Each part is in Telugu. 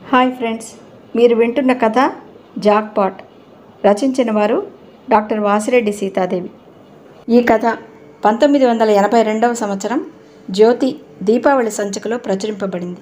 హాయ్ ఫ్రెండ్స్ మీరు వింటున్న కథ జాక్పాట్ రచించిన వారు డాక్టర్ వాసిరెడ్డి సీతాదేవి ఈ కథ పంతొమ్మిది వందల ఎనభై రెండవ సంవత్సరం జ్యోతి దీపావళి సంచికలో ప్రచురింపబడింది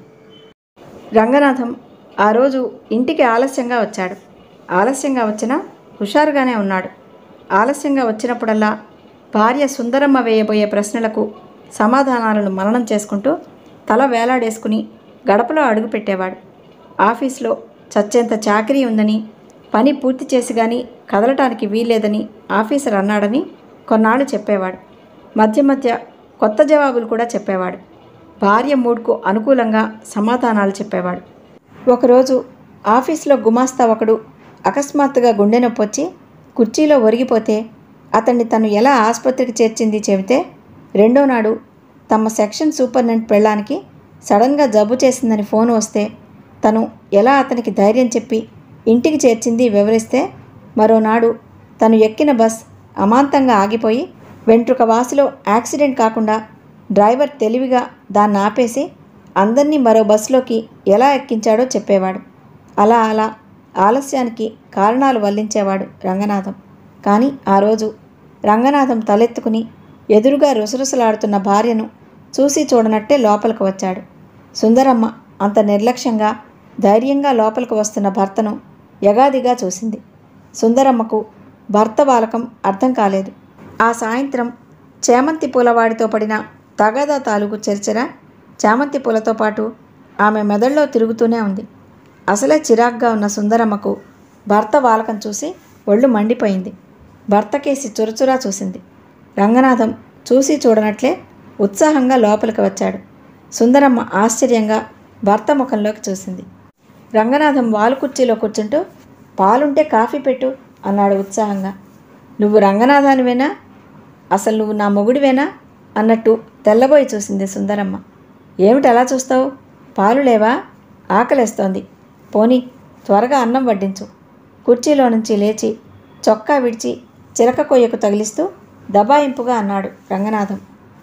రంగనాథం ఆ రోజు ఇంటికి ఆలస్యంగా వచ్చాడు ఆలస్యంగా వచ్చినా హుషారుగానే ఉన్నాడు ఆలస్యంగా వచ్చినప్పుడల్లా భార్య సుందరమ్మ వేయబోయే ప్రశ్నలకు సమాధానాలను మననం చేసుకుంటూ తల వేలాడేసుకుని గడపలో అడుగుపెట్టేవాడు ఆఫీస్లో చచ్చేంత చాకరీ ఉందని పని పూర్తి చేసి కానీ కదలటానికి వీల్లేదని ఆఫీసర్ అన్నాడని కొన్నాళ్ళు చెప్పేవాడు మధ్య మధ్య కొత్త జవాబులు కూడా చెప్పేవాడు భార్య మూడ్కు అనుకూలంగా సమాధానాలు చెప్పేవాడు ఒకరోజు ఆఫీస్లో గుమాస్తా ఒకడు అకస్మాత్తుగా గుండె నొప్పి వచ్చి కుర్చీలో ఒరిగిపోతే అతన్ని తను ఎలా ఆసుపత్రికి చేర్చింది చెబితే రెండో నాడు తమ సెక్షన్ సూపరింటెండెంట్ పెళ్ళానికి సడన్గా జబ్బు చేసిందని ఫోన్ వస్తే తను ఎలా అతనికి ధైర్యం చెప్పి ఇంటికి చేర్చింది వివరిస్తే మరోనాడు తను ఎక్కిన బస్ అమాంతంగా ఆగిపోయి వెంట్రుక వాసిలో యాక్సిడెంట్ కాకుండా డ్రైవర్ తెలివిగా దాన్ని ఆపేసి అందరినీ మరో బస్సులోకి ఎలా ఎక్కించాడో చెప్పేవాడు అలా అలా ఆలస్యానికి కారణాలు వల్లించేవాడు రంగనాథం కానీ ఆ రోజు రంగనాథం తలెత్తుకుని ఎదురుగా రుసరుసలాడుతున్న భార్యను చూసి చూడనట్టే లోపలికి వచ్చాడు సుందరమ్మ అంత నిర్లక్ష్యంగా ధైర్యంగా లోపలికి వస్తున్న భర్తను యగాదిగా చూసింది సుందరమ్మకు భర్త బాలకం అర్థం కాలేదు ఆ సాయంత్రం చేమంతి పూలవాడితో పడిన తగాదా తాలూకు చర్చర చామంతి పూలతో పాటు ఆమె మెదడులో తిరుగుతూనే ఉంది అసలే చిరాగ్గా ఉన్న సుందరమ్మకు భర్త వాలకం చూసి ఒళ్ళు మండిపోయింది భర్త కేసి చురచురా చూసింది రంగనాథం చూసి చూడనట్లే ఉత్సాహంగా లోపలికి వచ్చాడు సుందరమ్మ ఆశ్చర్యంగా భర్త ముఖంలోకి చూసింది రంగనాథం వాలు కుర్చీలో కూర్చుంటూ పాలుంటే కాఫీ పెట్టు అన్నాడు ఉత్సాహంగా నువ్వు రంగనాథానివేనా అసలు నువ్వు నా మొగుడివేనా అన్నట్టు తెల్లబోయి చూసింది సుందరమ్మ ఏమిటి అలా చూస్తావు పాలు లేవా ఆకలేస్తోంది పోనీ త్వరగా అన్నం వడ్డించు కుర్చీలో నుంచి లేచి చొక్కా విడిచి చిలక కొయ్యకు తగిలిస్తూ దబాయింపుగా అన్నాడు రంగనాథం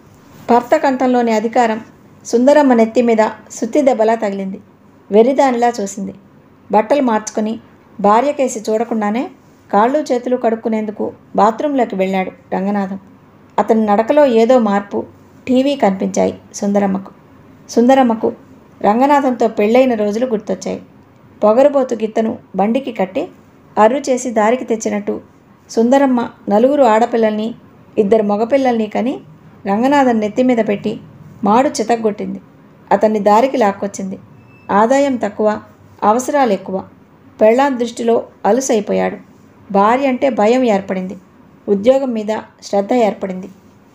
భర్త కంఠంలోని అధికారం సుందరమ్మ నెత్తి మీద సుత్తి దెబ్బలా తగిలింది వెర్రిదానిలా చూసింది బట్టలు మార్చుకొని భార్యకేసి చూడకుండానే కాళ్ళు చేతులు కడుక్కునేందుకు బాత్రూంలోకి వెళ్ళాడు రంగనాథం అతని నడకలో ఏదో మార్పు టీవీ కనిపించాయి సుందరమ్మకు సుందరమ్మకు రంగనాథంతో పెళ్ళైన రోజులు గుర్తొచ్చాయి పొగరుబోతు గిత్తను బండికి కట్టి అర్రు చేసి దారికి తెచ్చినట్టు సుందరమ్మ నలుగురు ఆడపిల్లల్ని ఇద్దరు మగపిల్లల్ని కని రంగనాథన్ నెత్తి మీద పెట్టి మాడు చితగ్గొట్టింది అతన్ని దారికి లాక్కొచ్చింది ఆదాయం తక్కువ అవసరాలు ఎక్కువ పెళ్ళాం దృష్టిలో అలుసైపోయాడు భార్య అంటే భయం ఏర్పడింది ఉద్యోగం మీద శ్రద్ధ ఏర్పడింది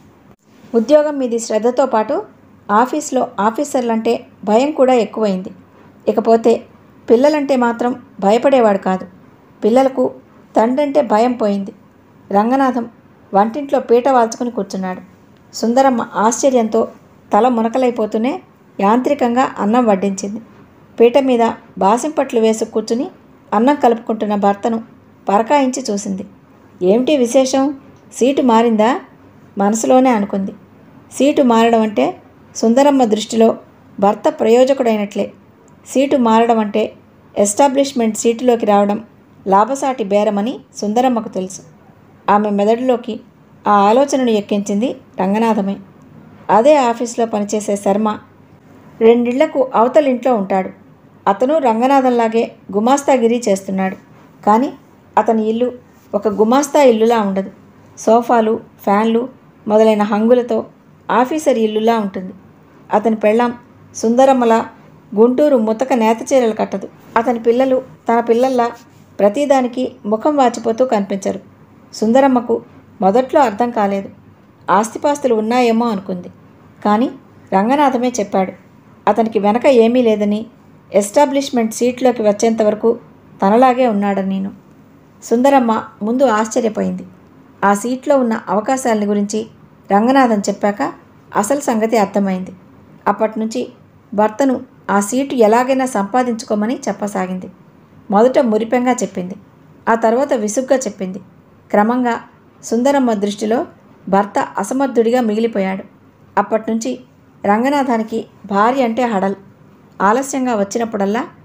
ఉద్యోగం మీది శ్రద్ధతో పాటు ఆఫీస్లో ఆఫీసర్లంటే భయం కూడా ఎక్కువైంది ఇకపోతే పిల్లలంటే మాత్రం భయపడేవాడు కాదు పిల్లలకు తండ్రంటే భయం పోయింది రంగనాథం వంటింట్లో పీట వాల్చుకుని కూర్చున్నాడు సుందరమ్మ ఆశ్చర్యంతో తల మునకలైపోతూనే యాంత్రికంగా అన్నం వడ్డించింది పీట మీద బాసింపట్లు వేసి కూర్చుని అన్నం కలుపుకుంటున్న భర్తను పరకాయించి చూసింది ఏమిటి విశేషం సీటు మారిందా మనసులోనే అనుకుంది సీటు మారడం అంటే సుందరమ్మ దృష్టిలో భర్త ప్రయోజకుడైనట్లే సీటు మారడం అంటే ఎస్టాబ్లిష్మెంట్ సీటులోకి రావడం లాభసాటి బేరమని సుందరమ్మకు తెలుసు ఆమె మెదడులోకి ఆ ఆలోచనను ఎక్కించింది రంగనాథమే అదే ఆఫీస్లో పనిచేసే శర్మ రెండిళ్లకు అవతలింట్లో ఉంటాడు అతను రంగనాథంలాగే గుమాస్తాగిరి చేస్తున్నాడు కానీ అతని ఇల్లు ఒక గుమాస్తా ఇల్లులా ఉండదు సోఫాలు ఫ్యాన్లు మొదలైన హంగులతో ఆఫీసర్ ఇల్లులా ఉంటుంది అతని పెళ్ళాం సుందరమ్మలా గుంటూరు ముతక నేత చీరలు కట్టదు అతని పిల్లలు తన పిల్లల్లా ప్రతిదానికి ముఖం వాచిపోతూ కనిపించరు సుందరమ్మకు మొదట్లో అర్థం కాలేదు ఆస్తిపాస్తులు ఉన్నాయేమో అనుకుంది కానీ రంగనాథమే చెప్పాడు అతనికి వెనక ఏమీ లేదని ఎస్టాబ్లిష్మెంట్ సీట్లోకి వచ్చేంత వరకు తనలాగే ఉన్నాడని నేను సుందరమ్మ ముందు ఆశ్చర్యపోయింది ఆ సీట్లో ఉన్న అవకాశాలని గురించి రంగనాథన్ చెప్పాక అసలు సంగతి అర్థమైంది అప్పటి నుంచి భర్తను ఆ సీటు ఎలాగైనా సంపాదించుకోమని చెప్పసాగింది మొదట మురిపెంగా చెప్పింది ఆ తర్వాత విసుగ్గా చెప్పింది క్రమంగా సుందరమ్మ దృష్టిలో భర్త అసమర్థుడిగా మిగిలిపోయాడు అప్పటినుంచి రంగనాథానికి భార్య అంటే హడల్ ఆలస్యంగా వచ్చినప్పుడల్లా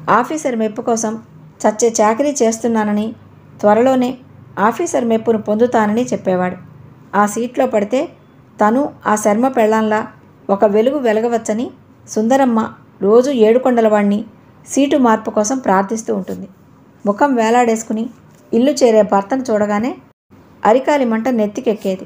ఆఫీసర్ మెప్పు కోసం చచ్చే చాకరీ చేస్తున్నానని త్వరలోనే ఆఫీసర్ మెప్పును పొందుతానని చెప్పేవాడు ఆ సీట్లో పడితే తను ఆ శర్మ పెళ్ళంలా ఒక వెలుగు వెలగవచ్చని సుందరమ్మ రోజు ఏడుకొండలవాణ్ణి సీటు మార్పు కోసం ప్రార్థిస్తూ ఉంటుంది ముఖం వేలాడేసుకుని ఇల్లు చేరే భర్తను చూడగానే అరికాలి మంట నెత్తికెక్కేది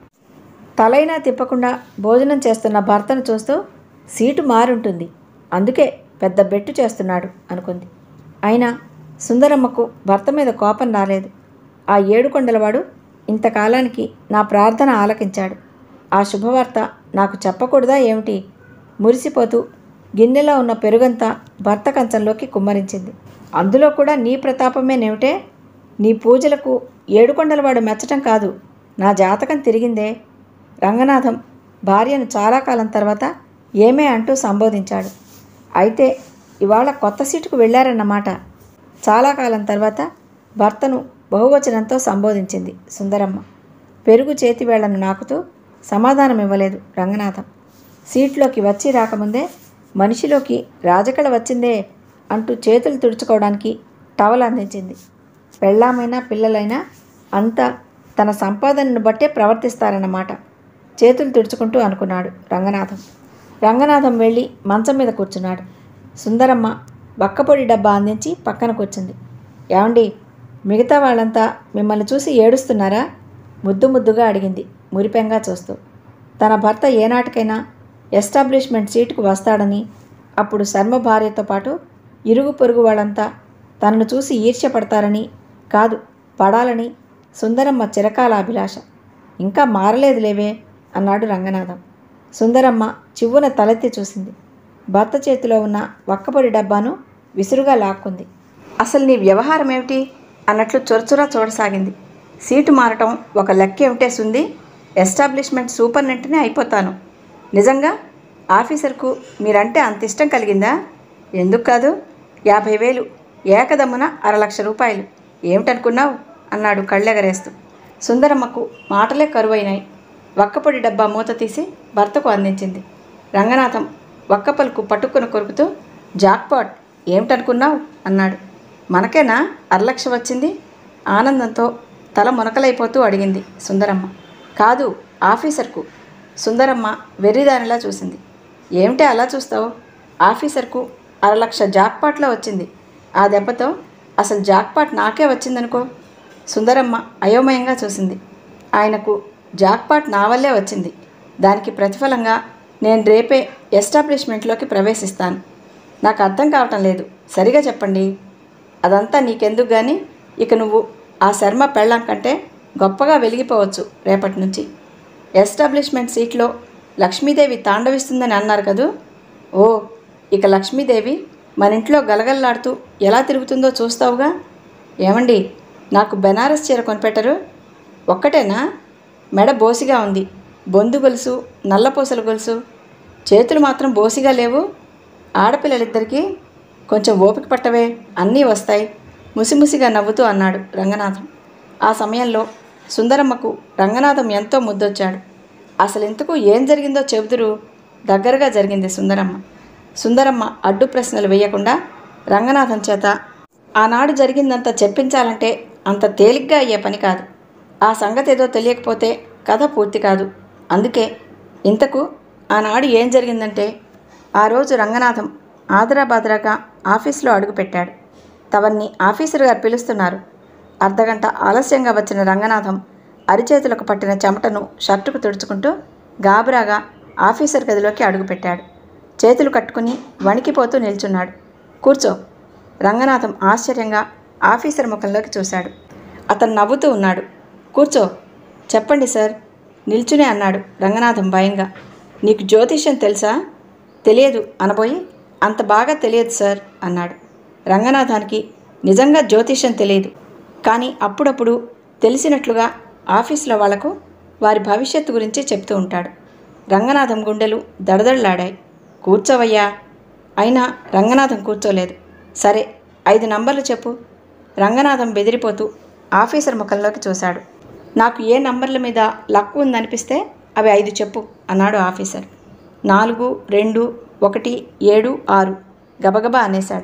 తలైనా తిప్పకుండా భోజనం చేస్తున్న భర్తను చూస్తూ సీటు మారుంటుంది అందుకే పెద్ద బెట్టు చేస్తున్నాడు అనుకుంది అయినా సుందరమ్మకు భర్త మీద కోపం రాలేదు ఆ ఏడుకొండలవాడు ఇంతకాలానికి నా ప్రార్థన ఆలకించాడు ఆ శుభవార్త నాకు చెప్పకూడదా ఏమిటి మురిసిపోతూ గిన్నెలో ఉన్న పెరుగంతా భర్త కంచంలోకి కుమ్మరించింది అందులో కూడా నీ ప్రతాపమేనేమిటే నీ పూజలకు ఏడుకొండలవాడు మెచ్చటం కాదు నా జాతకం తిరిగిందే రంగనాథం భార్యను చాలా కాలం తర్వాత ఏమే అంటూ సంబోధించాడు అయితే ఇవాళ కొత్త సీటుకు వెళ్ళారన్నమాట చాలా కాలం తర్వాత భర్తను బహువచనంతో సంబోధించింది సుందరమ్మ పెరుగు చేతివేళ్లను నాకుతూ సమాధానం ఇవ్వలేదు రంగనాథం సీట్లోకి వచ్చి రాకముందే మనిషిలోకి రాజకళ వచ్చిందే అంటూ చేతులు తుడుచుకోవడానికి టవల్ అందించింది పెళ్ళామైనా పిల్లలైనా అంతా తన సంపాదనను బట్టే ప్రవర్తిస్తారన్నమాట చేతులు తుడుచుకుంటూ అనుకున్నాడు రంగనాథం రంగనాథం వెళ్ళి మంచం మీద కూర్చున్నాడు సుందరమ్మ బక్కపొడి డబ్బా అందించి పక్కన కూర్చుంది ఏమండి మిగతా వాళ్ళంతా మిమ్మల్ని చూసి ఏడుస్తున్నారా ముద్దు ముద్దుగా అడిగింది మురిపెంగా చూస్తూ తన భర్త ఏనాటికైనా ఎస్టాబ్లిష్మెంట్ సీటుకు వస్తాడని అప్పుడు శర్మ భార్యతో పాటు ఇరుగు పొరుగు వాళ్ళంతా తనను చూసి ఈర్ష్యపడతారని కాదు పడాలని సుందరమ్మ చిరకాల అభిలాష ఇంకా మారలేదు లేవే అన్నాడు రంగనాథం సుందరమ్మ చివ్వున తలెత్తి చూసింది భర్త చేతిలో ఉన్న వక్కపొడి డబ్బాను విసురుగా లాక్కుంది అసలు నీ వ్యవహారం ఏమిటి అన్నట్లు చొరచురా చూడసాగింది సీటు మారటం ఒక లెక్క ఏమిటే సుంది ఎస్టాబ్లిష్మెంట్ సూపర్నెంట్నే అయిపోతాను నిజంగా ఆఫీసర్కు మీరంటే అంత ఇష్టం కలిగిందా ఎందుకు కాదు యాభై వేలు ఏకదమ్మున అరలక్ష రూపాయలు ఏమిటనుకున్నావు అన్నాడు కళ్ళెగరేస్తూ సుందరమ్మకు మాటలే కరువైనాయి వక్కపొడి డబ్బా మూత తీసి భర్తకు అందించింది రంగనాథం వక్క పలుకు పట్టుకుని కొరుకుతూ జాక్పాట్ ఏమిటనుకున్నావు అన్నాడు మనకేనా అరలక్ష వచ్చింది ఆనందంతో తల మునకలైపోతూ అడిగింది సుందరమ్మ కాదు ఆఫీసర్కు సుందరమ్మ వెర్రిదానిలా చూసింది ఏమిటి అలా చూస్తావు ఆఫీసర్కు అరలక్ష జాక్పాట్లో వచ్చింది ఆ దెబ్బతో అసలు జాక్పాట్ నాకే వచ్చిందనుకో సుందరమ్మ అయోమయంగా చూసింది ఆయనకు జాక్పాట్ నా వల్లే వచ్చింది దానికి ప్రతిఫలంగా నేను రేపే ఎస్టాబ్లిష్మెంట్లోకి ప్రవేశిస్తాను నాకు అర్థం కావటం లేదు సరిగా చెప్పండి అదంతా నీకెందుకు కానీ ఇక నువ్వు ఆ శర్మ పెళ్ళం కంటే గొప్పగా వెలిగిపోవచ్చు రేపటి నుంచి ఎస్టాబ్లిష్మెంట్ సీట్లో లక్ష్మీదేవి తాండవిస్తుందని అన్నారు కదూ ఓ ఇక లక్ష్మీదేవి మన ఇంట్లో గలగల్లాడుతూ ఎలా తిరుగుతుందో చూస్తావుగా ఏమండి నాకు బెనారస్ చీర కొనిపెట్టరు ఒక్కటేనా మెడ బోసిగా ఉంది బొందు గొలుసు నల్లపూసల గొలుసు చేతులు మాత్రం బోసిగా లేవు ఆడపిల్లలిద్దరికీ కొంచెం ఓపిక పట్టవే అన్నీ వస్తాయి ముసిముసిగా నవ్వుతూ అన్నాడు రంగనాథం ఆ సమయంలో సుందరమ్మకు రంగనాథం ఎంతో ముద్దొచ్చాడు అసలు ఇంతకు ఏం జరిగిందో చెబుదురు దగ్గరగా జరిగింది సుందరమ్మ సుందరమ్మ అడ్డు ప్రశ్నలు వేయకుండా రంగనాథం చేత ఆనాడు జరిగిందంత చెప్పించాలంటే అంత తేలిగ్గా అయ్యే పని కాదు ఆ సంగతి ఏదో తెలియకపోతే కథ పూర్తి కాదు అందుకే ఇంతకు ఆనాడు ఏం జరిగిందంటే ఆ రోజు రంగనాథం ఆదరాబాదరాగా ఆఫీస్లో అడుగుపెట్టాడు తవన్ని ఆఫీసర్ గారు పిలుస్తున్నారు అర్ధగంట ఆలస్యంగా వచ్చిన రంగనాథం అరిచేతులకు పట్టిన చెమటను షర్టుకు తుడుచుకుంటూ గాబరాగా ఆఫీసర్ గదిలోకి అడుగుపెట్టాడు చేతులు కట్టుకుని వణికిపోతూ నిల్చున్నాడు కూర్చో రంగనాథం ఆశ్చర్యంగా ఆఫీసర్ ముఖంలోకి చూశాడు అతను నవ్వుతూ ఉన్నాడు కూర్చో చెప్పండి సార్ నిల్చునే అన్నాడు రంగనాథం భయంగా నీకు జ్యోతిష్యం తెలుసా తెలియదు అనబోయి అంత బాగా తెలియదు సార్ అన్నాడు రంగనాథానికి నిజంగా జ్యోతిష్యం తెలియదు కానీ అప్పుడప్పుడు తెలిసినట్లుగా ఆఫీసులో వాళ్లకు వారి భవిష్యత్తు గురించి చెప్తూ ఉంటాడు రంగనాథం గుండెలు దడదడలాడాయి కూర్చోవయ్యా అయినా రంగనాథం కూర్చోలేదు సరే ఐదు నంబర్లు చెప్పు రంగనాథం బెదిరిపోతూ ఆఫీసర్ ముఖంలోకి చూశాడు నాకు ఏ నంబర్ల మీద లక్ ఉందనిపిస్తే అవి ఐదు చెప్పు అన్నాడు ఆఫీసర్ నాలుగు రెండు ఒకటి ఏడు ఆరు గబగబా అనేశాడు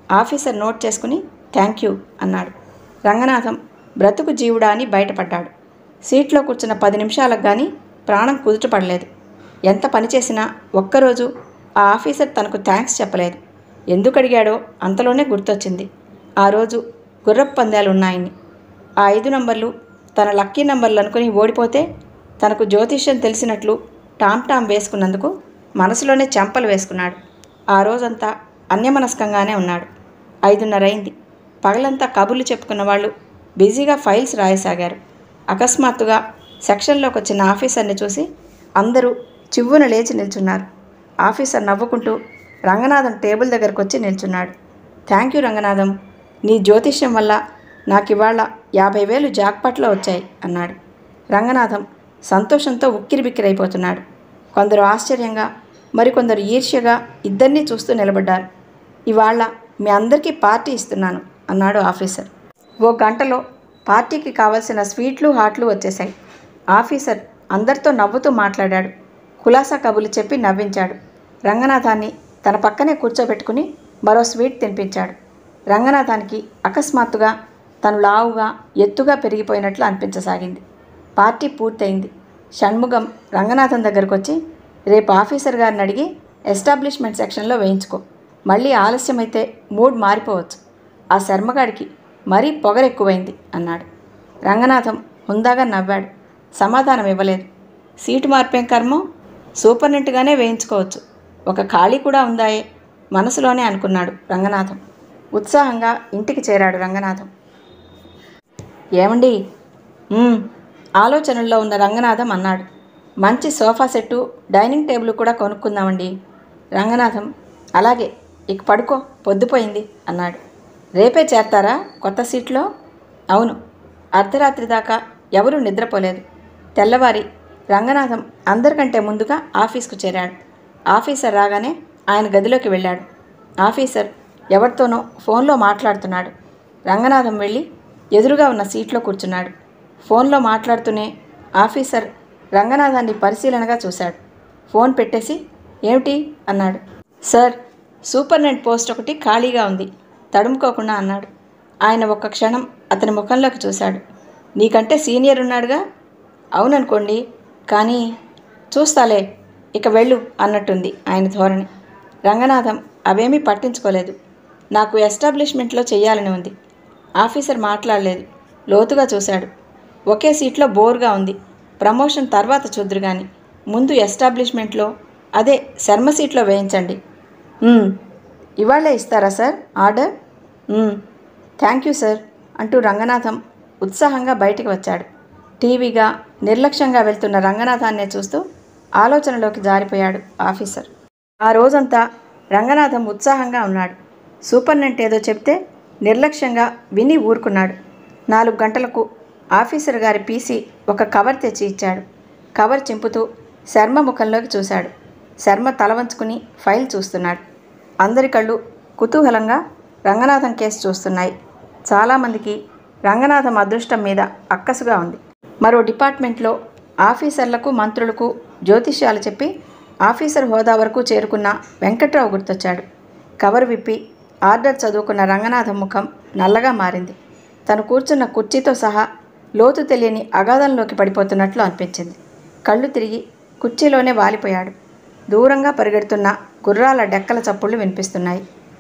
ఆఫీసర్ నోట్ చేసుకుని థ్యాంక్ యూ అన్నాడు రంగనాథం బ్రతుకు జీవుడా అని బయటపడ్డాడు సీట్లో కూర్చున్న పది నిమిషాలకు కానీ ప్రాణం కుదుటపడలేదు ఎంత పని చేసినా ఒక్కరోజు ఆ ఆఫీసర్ తనకు థ్యాంక్స్ చెప్పలేదు ఎందుకు అడిగాడో అంతలోనే గుర్తొచ్చింది ఆ రోజు గుర్రపు పందాలు ఉన్నాయని ఆ ఐదు నంబర్లు తన లక్కీ నంబర్లు అనుకుని ఓడిపోతే తనకు జ్యోతిష్యం తెలిసినట్లు టామ్ టామ్ వేసుకున్నందుకు మనసులోనే చెంపలు వేసుకున్నాడు ఆ రోజంతా అన్యమనస్కంగానే ఉన్నాడు ఐదున్నర అయింది పగలంతా కబుర్లు చెప్పుకున్న వాళ్ళు బిజీగా ఫైల్స్ రాయసాగారు అకస్మాత్తుగా సెక్షన్లోకి వచ్చిన ఆఫీసర్ని చూసి అందరూ చివ్వున లేచి నిల్చున్నారు ఆఫీసర్ నవ్వుకుంటూ రంగనాథం టేబుల్ దగ్గరకు వచ్చి నిల్చున్నాడు థ్యాంక్ యూ రంగనాథం నీ జ్యోతిష్యం వల్ల నాకు ఇవాళ యాభై వేలు జాక్పాట్లో వచ్చాయి అన్నాడు రంగనాథం సంతోషంతో ఉక్కిరిబిక్కిరైపోతున్నాడు కొందరు ఆశ్చర్యంగా మరికొందరు ఈర్ష్యగా ఇద్దరినీ చూస్తూ నిలబడ్డారు ఇవాళ మీ అందరికీ పార్టీ ఇస్తున్నాను అన్నాడు ఆఫీసర్ ఓ గంటలో పార్టీకి కావలసిన స్వీట్లు హాట్లు వచ్చేశాయి ఆఫీసర్ అందరితో నవ్వుతూ మాట్లాడాడు కులాసా కబులు చెప్పి నవ్వించాడు రంగనాథాన్ని తన పక్కనే కూర్చోబెట్టుకుని మరో స్వీట్ తినిపించాడు రంగనాథానికి అకస్మాత్తుగా తను లావుగా ఎత్తుగా పెరిగిపోయినట్లు అనిపించసాగింది పార్టీ పూర్తయింది షణ్ముగం రంగనాథం దగ్గరకు వచ్చి రేపు ఆఫీసర్ గారిని అడిగి ఎస్టాబ్లిష్మెంట్ సెక్షన్లో వేయించుకో మళ్ళీ ఆలస్యమైతే మూడ్ మారిపోవచ్చు ఆ శర్మగాడికి మరీ పొగరెక్కువైంది అన్నాడు రంగనాథం హుందాగా నవ్వాడు సమాధానం ఇవ్వలేదు సీటు మార్పేం కర్మం సూపర్నెంట్గానే వేయించుకోవచ్చు ఒక ఖాళీ కూడా ఉందాయే మనసులోనే అనుకున్నాడు రంగనాథం ఉత్సాహంగా ఇంటికి చేరాడు రంగనాథం ఏమండి "ఉమ్," ఆలోచనల్లో ఉన్న రంగనాథం అన్నాడు మంచి సోఫా సెట్టు డైనింగ్ టేబుల్ కూడా కొనుక్కుందామండి రంగనాథం అలాగే ఇక పడుకో పొద్దుపోయింది అన్నాడు రేపే చేరతారా కొత్త సీట్లో అవును అర్ధరాత్రి దాకా ఎవరూ నిద్రపోలేదు తెల్లవారి రంగనాథం అందరికంటే ముందుగా ఆఫీస్కు చేరాడు ఆఫీసర్ రాగానే ఆయన గదిలోకి వెళ్ళాడు ఆఫీసర్ ఎవరితోనో ఫోన్లో మాట్లాడుతున్నాడు రంగనాథం వెళ్ళి ఎదురుగా ఉన్న సీట్లో కూర్చున్నాడు ఫోన్లో మాట్లాడుతూనే ఆఫీసర్ రంగనాథాన్ని పరిశీలనగా చూశాడు ఫోన్ పెట్టేసి ఏమిటి అన్నాడు సార్ సూపర్నెంట్ పోస్ట్ ఒకటి ఖాళీగా ఉంది తడుముకోకుండా అన్నాడు ఆయన ఒక్క క్షణం అతని ముఖంలోకి చూశాడు నీకంటే సీనియర్ ఉన్నాడుగా అవుననుకోండి కానీ చూస్తాలే ఇక వెళ్ళు అన్నట్టుంది ఆయన ధోరణి రంగనాథం అవేమీ పట్టించుకోలేదు నాకు ఎస్టాబ్లిష్మెంట్లో చెయ్యాలని ఉంది ఆఫీసర్ మాట్లాడలేదు లోతుగా చూశాడు ఒకే సీట్లో బోర్గా ఉంది ప్రమోషన్ తర్వాత చూద్దరు కానీ ముందు ఎస్టాబ్లిష్మెంట్లో అదే శర్మ సీట్లో వేయించండి "ఉమ్, ఇవాళే ఇస్తారా సార్ ఆర్డర్ "ఉమ్, థ్యాంక్ యూ సార్ అంటూ రంగనాథం ఉత్సాహంగా బయటికి వచ్చాడు టీవీగా నిర్లక్ష్యంగా వెళ్తున్న రంగనాథాన్నే చూస్తూ ఆలోచనలోకి జారిపోయాడు ఆఫీసర్ ఆ రోజంతా రంగనాథం ఉత్సాహంగా ఉన్నాడు సూపర్నెంట్ ఏదో చెప్తే నిర్లక్ష్యంగా విని ఊరుకున్నాడు నాలుగు గంటలకు ఆఫీసర్ గారి పీసీ ఒక కవర్ తెచ్చి ఇచ్చాడు కవర్ చింపుతూ శర్మ ముఖంలోకి చూశాడు శర్మ తల వంచుకుని ఫైల్ చూస్తున్నాడు అందరి కళ్ళు కుతూహలంగా రంగనాథం కేసు చూస్తున్నాయి చాలామందికి రంగనాథం అదృష్టం మీద అక్కసుగా ఉంది మరో డిపార్ట్మెంట్లో ఆఫీసర్లకు మంత్రులకు జ్యోతిష్యాలు చెప్పి ఆఫీసర్ హోదా వరకు చేరుకున్న వెంకట్రావు గుర్తొచ్చాడు కవర్ విప్పి ఆర్డర్ చదువుకున్న రంగనాథం ముఖం నల్లగా మారింది తను కూర్చున్న కుర్చీతో సహా లోతు తెలియని అగాధంలోకి పడిపోతున్నట్లు అనిపించింది కళ్ళు తిరిగి కుర్చీలోనే వాలిపోయాడు దూరంగా పరిగెడుతున్న గుర్రాల డెక్కల చప్పుళ్ళు వినిపిస్తున్నాయి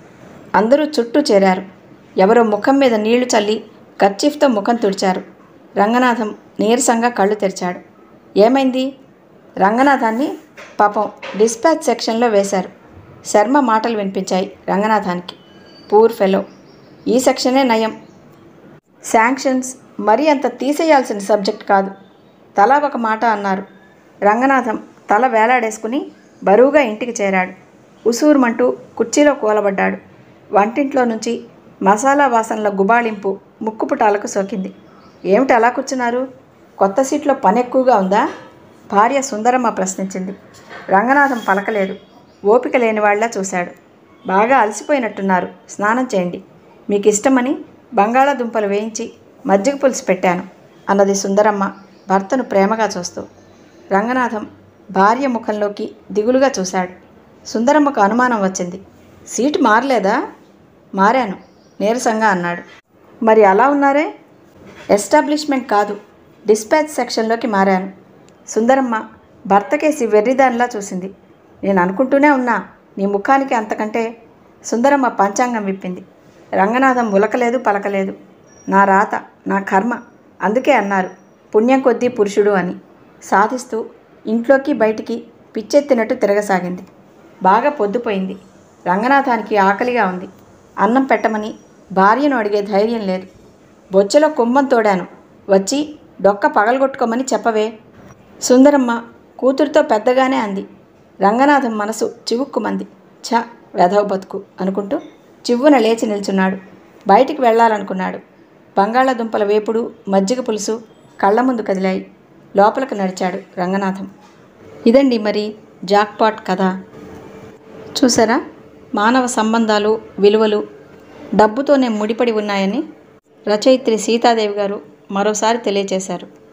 అందరూ చుట్టూ చేరారు ఎవరో ముఖం మీద నీళ్లు చల్లి కర్చీఫ్తో ముఖం తుడిచారు రంగనాథం నీరసంగా కళ్ళు తెరిచాడు ఏమైంది రంగనాథాన్ని పాపం డిస్పాచ్ సెక్షన్లో వేశారు శర్మ మాటలు వినిపించాయి రంగనాథానికి పూర్ ఫెలో ఈ సెక్షనే నయం శాంక్షన్స్ మరీ అంత తీసేయాల్సిన సబ్జెక్ట్ కాదు తలా ఒక మాట అన్నారు రంగనాథం తల వేలాడేసుకుని బరువుగా ఇంటికి చేరాడు ఉసూరుమంటూ కుర్చీలో కూలబడ్డాడు వంటింట్లో నుంచి మసాలా వాసనల గుబాళింపు ముక్కుపుటాలకు సోకింది ఏమిటి అలా కూర్చున్నారు కొత్త సీట్లో పని ఎక్కువగా ఉందా భార్య సుందరమ్మ ప్రశ్నించింది రంగనాథం పలకలేదు ఓపిక లేని వాళ్ళ చూశాడు బాగా అలసిపోయినట్టున్నారు స్నానం చేయండి మీకు ఇష్టమని బంగాళాదుంపలు వేయించి మజ్జిగ పులుసు పెట్టాను అన్నది సుందరమ్మ భర్తను ప్రేమగా చూస్తూ రంగనాథం భార్య ముఖంలోకి దిగులుగా చూశాడు సుందరమ్మకు అనుమానం వచ్చింది సీటు మారలేదా మారాను నీరసంగా అన్నాడు మరి అలా ఉన్నారే ఎస్టాబ్లిష్మెంట్ కాదు డిస్పాచ్ సెక్షన్లోకి మారాను సుందరమ్మ భర్తకేసి వెర్రిదానిలా చూసింది నేను అనుకుంటూనే ఉన్నా నీ ముఖానికి అంతకంటే సుందరమ్మ పంచాంగం విప్పింది రంగనాథం ఉలకలేదు పలకలేదు నా రాత నా కర్మ అందుకే అన్నారు పుణ్యం కొద్దీ పురుషుడు అని సాధిస్తూ ఇంట్లోకి బయటికి పిచ్చెత్తినట్టు తిరగసాగింది బాగా పొద్దుపోయింది రంగనాథానికి ఆకలిగా ఉంది అన్నం పెట్టమని భార్యను అడిగే ధైర్యం లేదు బొచ్చెలో కుమ్మం తోడాను వచ్చి డొక్క పగలగొట్టుకోమని చెప్పవే సుందరమ్మ కూతురుతో పెద్దగానే అంది రంగనాథం మనసు చివుక్కుమంది ఛ వెధవ బతుకు అనుకుంటూ చివ్వున లేచి నిల్చున్నాడు బయటికి వెళ్ళాలనుకున్నాడు బంగాళాదుంపల వేపుడు మజ్జిగ పులుసు కళ్ళ ముందు కదిలాయి లోపలికి నడిచాడు రంగనాథం ఇదండి మరి జాక్పాట్ కథ చూసారా మానవ సంబంధాలు విలువలు డబ్బుతోనే ముడిపడి ఉన్నాయని రచయిత్రి సీతాదేవి గారు మరోసారి తెలియచేశారు